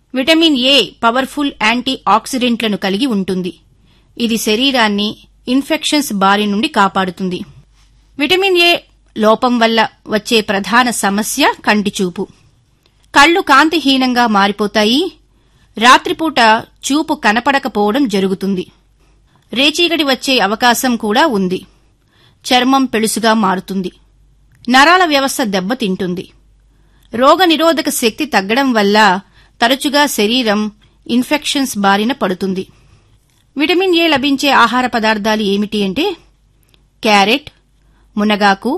vitamin A powerful anti ఆక్సిడెంట్లను కలిగి ఉంటుంది ఇది శరీరాన్ని ఇన్ఫెక్షన్స్ బారి నుండి కాపాడుతుంది విటమిన్ ఏ లోపం వల్ల వచ్చే ప్రధాన సమస్య కంటిచూపు కళ్ళు కాంతిహీనంగా మారిపోతాయి రాత్రిపూట చూపు కనపడకపోవడం జరుగుతుంది రేచీగడి వచ్చే అవకాశం కూడా ఉంది చర్మం పెళుసుగా మారుతుంది నరాల వ్యవస్థ దెబ్బతింటుంది రోగనిరోధక శక్తి తగ్గడం వల్ల తరచుగా శరీరం ఇన్ఫెక్షన్స్ బారిన పడుతుంది విటమిన్ ఏ లభించే ఆహార పదార్థాలు ఏమిటి అంటే క్యారెట్ మునగాకు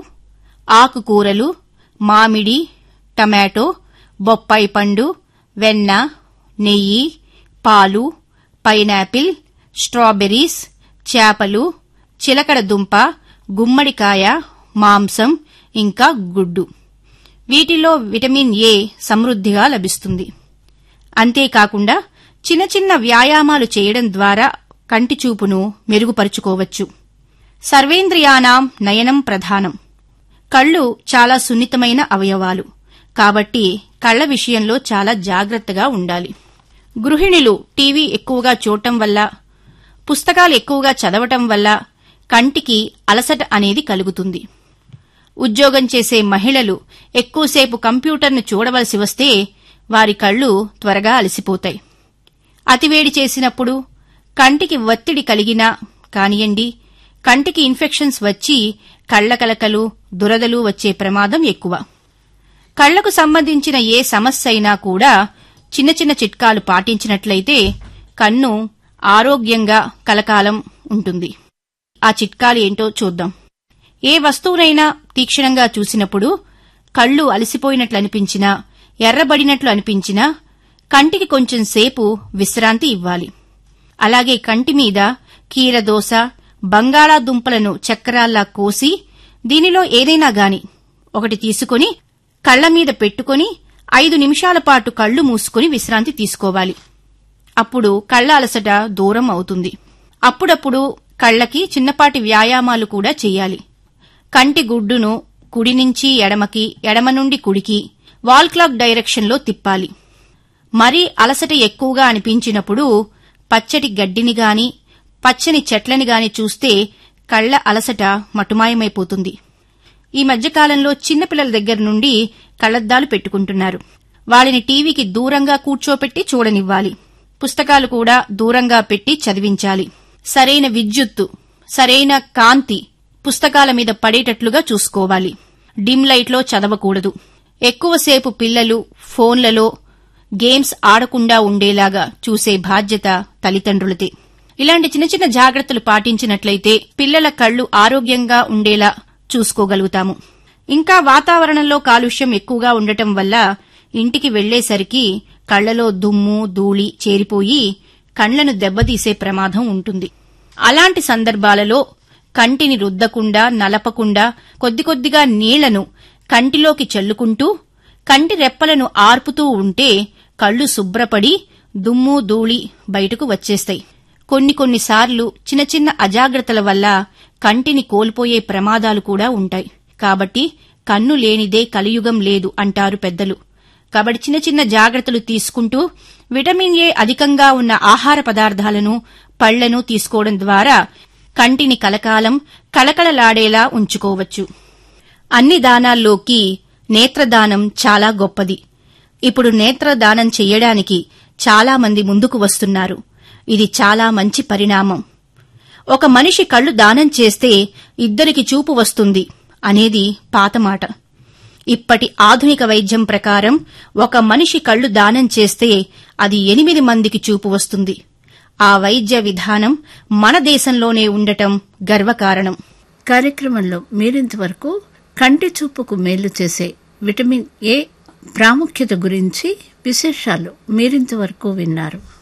ఆకుకూరలు మామిడి టమాటో బొప్పాయి పండు వెన్న నెయ్యి పాలు పైనాపిల్ స్ట్రాబెర్రీస్ చేపలు చిలకడ దుంప గుమ్మడికాయ మాంసం ఇంకా గుడ్డు వీటిలో విటమిన్ ఏ సమృద్ధిగా లభిస్తుంది అంతేకాకుండా చిన్న చిన్న వ్యాయామాలు చేయడం ద్వారా కంటి చూపును మెరుగుపరుచుకోవచ్చు సర్వేంద్రియానాం నయనం ప్రధానం కళ్ళు చాలా సున్నితమైన అవయవాలు కాబట్టి కళ్ల విషయంలో చాలా జాగ్రత్తగా ఉండాలి గృహిణులు టీవీ ఎక్కువగా చూడటం వల్ల పుస్తకాలు ఎక్కువగా చదవటం వల్ల కంటికి అలసట అనేది కలుగుతుంది ఉద్యోగం చేసే మహిళలు ఎక్కువసేపు కంప్యూటర్ను చూడవలసి వస్తే వారి కళ్ళు త్వరగా అలసిపోతాయి అతివేడి చేసినప్పుడు కంటికి ఒత్తిడి కలిగినా కానియండి కంటికి ఇన్ఫెక్షన్స్ వచ్చి కళ్ల కలకలు దురదలు వచ్చే ప్రమాదం ఎక్కువ కళ్లకు సంబంధించిన ఏ సమస్య అయినా కూడా చిన్న చిన్న చిట్కాలు పాటించినట్లయితే కన్ను ఆరోగ్యంగా కలకాలం ఉంటుంది ఆ చిట్కాలు ఏంటో చూద్దాం ఏ వస్తువునైనా తీక్షణంగా చూసినప్పుడు కళ్ళు అలసిపోయినట్లు అనిపించినా ఎర్రబడినట్లు అనిపించినా కంటికి కొంచెం సేపు విశ్రాంతి ఇవ్వాలి అలాగే కంటి మీద కీరదోస బంగాళాదుంపలను చక్రాల్లా కోసి దీనిలో ఏదైనా గాని ఒకటి తీసుకొని కళ్ల మీద పెట్టుకొని ఐదు నిమిషాల పాటు కళ్ళు మూసుకొని విశ్రాంతి తీసుకోవాలి అప్పుడు కళ్ల అలసట దూరం అవుతుంది అప్పుడప్పుడు కళ్లకి చిన్నపాటి వ్యాయామాలు కూడా చెయ్యాలి కంటి గుడ్డును కుడి నుంచి ఎడమకి ఎడమ నుండి కుడికి వాల్ క్లాక్ డైరెక్షన్లో తిప్పాలి మరీ అలసట ఎక్కువగా అనిపించినప్పుడు పచ్చటి గడ్డిని గాని పచ్చని చెట్లని గాని చూస్తే కళ్ల అలసట మటుమాయమైపోతుంది ఈ మధ్యకాలంలో చిన్నపిల్లల దగ్గర నుండి కళ్లద్దాలు పెట్టుకుంటున్నారు వాళ్ళని టీవీకి దూరంగా కూర్చోపెట్టి చూడనివ్వాలి పుస్తకాలు కూడా దూరంగా పెట్టి చదివించాలి సరైన విద్యుత్తు సరైన కాంతి పుస్తకాల మీద పడేటట్లుగా చూసుకోవాలి డిమ్ లైట్లో చదవకూడదు ఎక్కువసేపు పిల్లలు ఫోన్లలో గేమ్స్ ఆడకుండా ఉండేలాగా చూసే బాధ్యత తల్లిదండ్రులదే ఇలాంటి చిన్న చిన్న జాగ్రత్తలు పాటించినట్లయితే పిల్లల కళ్ళు ఆరోగ్యంగా ఉండేలా చూసుకోగలుగుతాము ఇంకా వాతావరణంలో కాలుష్యం ఎక్కువగా ఉండటం వల్ల ఇంటికి వెళ్లేసరికి కళ్లలో దుమ్ము ధూళి చేరిపోయి కండ్లను దెబ్బతీసే ప్రమాదం ఉంటుంది అలాంటి సందర్భాలలో కంటిని రుద్దకుండా నలపకుండా కొద్ది కొద్దిగా నీళ్లను కంటిలోకి చల్లుకుంటూ కంటి రెప్పలను ఆర్పుతూ ఉంటే కళ్ళు శుభ్రపడి దుమ్ము ధూళి బయటకు వచ్చేస్తాయి కొన్ని కొన్నిసార్లు చిన్న చిన్న అజాగ్రత్తల వల్ల కంటిని కోల్పోయే ప్రమాదాలు కూడా ఉంటాయి కాబట్టి కన్ను లేనిదే కలియుగం లేదు అంటారు పెద్దలు కాబట్టి చిన్న చిన్న జాగ్రత్తలు తీసుకుంటూ విటమిన్ ఏ అధికంగా ఉన్న ఆహార పదార్థాలను పళ్లను తీసుకోవడం ద్వారా కంటిని కలకాలం కళకళలాడేలా ఉంచుకోవచ్చు అన్ని దానాల్లోకి నేత్రదానం చాలా గొప్పది ఇప్పుడు నేత్రదానం చెయ్యడానికి చాలా మంది ముందుకు వస్తున్నారు ఇది చాలా మంచి పరిణామం ఒక మనిషి కళ్ళు దానం చేస్తే ఇద్దరికి చూపు వస్తుంది అనేది పాతమాట ఇప్పటి ఆధునిక వైద్యం ప్రకారం ఒక మనిషి కళ్ళు దానం చేస్తే అది ఎనిమిది మందికి చూపు వస్తుంది ఆ వైద్య విధానం మన దేశంలోనే ఉండటం గర్వకారణం కార్యక్రమంలో మీరింతవరకు కంటి చూపుకు మేలు చేసే విటమిన్ ఏ ప్రాముఖ్యత గురించి విశేషాలు మీరింతవరకు విన్నారు